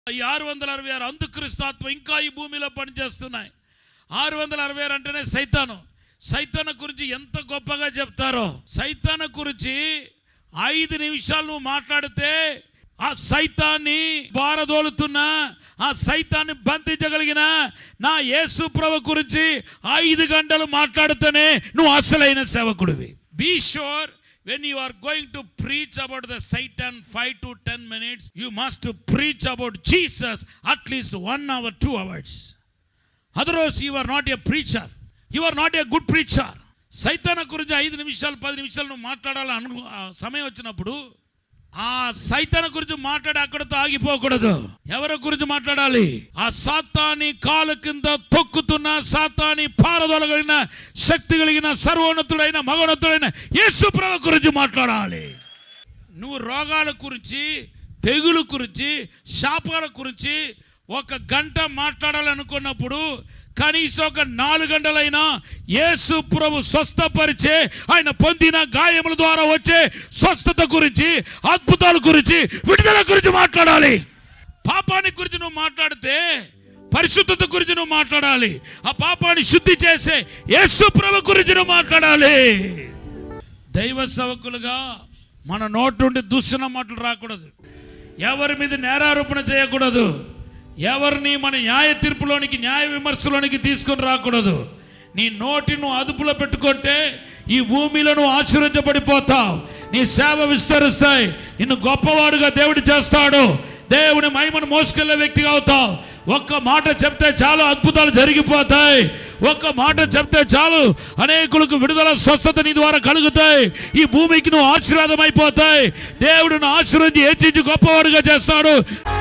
ఈ ఆరు వందల అరవై ఆరు అంధక్రిస్తాత్మ ఇంకా ఈ భూమిలో పనిచేస్తున్నాయి ఆరు వందల అరవై ఆరు అంటేనే సైతాను సైతాన గురించి ఎంత గొప్పగా చెప్తారో సైతాన గురించి ఐదు నిమిషాలు నువ్వు మాట్లాడితే ఆ సైతాన్ని బారదోలుతున్న ఆ సైతాన్ని బంధించగలిగిన నా యేసు ప్రభు గురించి ఐదు గంటలు మాట్లాడితేనే నువ్వు అసలైన సేవకుడివి be sure when you are going to preach about the Satan 5 to 10 minutes, you must preach about Jesus at least one hour, two hours. Otherwise, you are not a preacher. You are not a good preacher. సైతాన గురించి ఐదు నిమిషాలు పది నిమిషాలు నువ్వు మాట్లాడాలని అను ఆ సమయం వచ్చినప్పుడు ఆ సైతాన గురించి మాట్లాడి అక్కడతో ఆగిపోకూడదు ఎవరి గురించి మాట్లాడాలి ఆ సాతాని కాలు కింద తొక్కుతున్న సాతాని పారదొలగలిగిన శక్తి కలిగిన సర్వోన్నతుడైన మగోన్నతుడైన యేసు ప్రభు గురించి మాట్లాడాలి నువ్వు రోగాల గురించి తెగులు గురించి శాపాల గురించి ఒక గంట మాట్లాడాలనుకున్నప్పుడు కనీసం ఒక నాలుగు గంటలైనా యేసు ప్రభు స్వస్థపరిచే ఆయన పొందిన గాయముల ద్వారా వచ్చే స్వస్థత గురించి అద్భుతాల గురించి విడుదల గురించి మాట్లాడాలి పాపాన్ని గురించి నువ్వు మాట్లాడితే పరిశుద్ధత గురించి నువ్వు మాట్లాడాలి ఆ పాపాన్ని శుద్ధి చేసే యేసు ప్రభు గురించి నువ్వు మాట్లాడాలి దైవ సేవకులుగా మన నోటి నుండి దూషణ మాటలు రాకూడదు ఎవరి మీద నేరారోపణ చేయకూడదు ఎవరిని మన న్యాయ తీర్పులోనికి న్యాయ విమర్శలోనికి తీసుకొని రాకూడదు నీ నోటి నువ్వు అదుపులో పెట్టుకుంటే ఈ భూమిలో నువ్వు ఆశీర్వదించబడిపోతావు నీ సేవ విస్తరిస్తాయి నిన్ను గొప్పవాడుగా దేవుడు చేస్తాడు దేవుని మహిమను మోసుకెళ్లే వ్యక్తిగా అవుతావు ఒక్క మాట చెప్తే చాలా అద్భుతాలు జరిగిపోతాయి ఒక్క మాట చెప్తే చాలు అనేకులకు విడుదల స్వస్థత నీ ద్వారా కలుగుతాయి ఈ భూమికి నువ్వు ఆశీర్వాదం అయిపోతాయి దేవుడు నువ్వు ఆశీర్వదించి హెచ్చించి గొప్పవాడుగా చేస్తాడు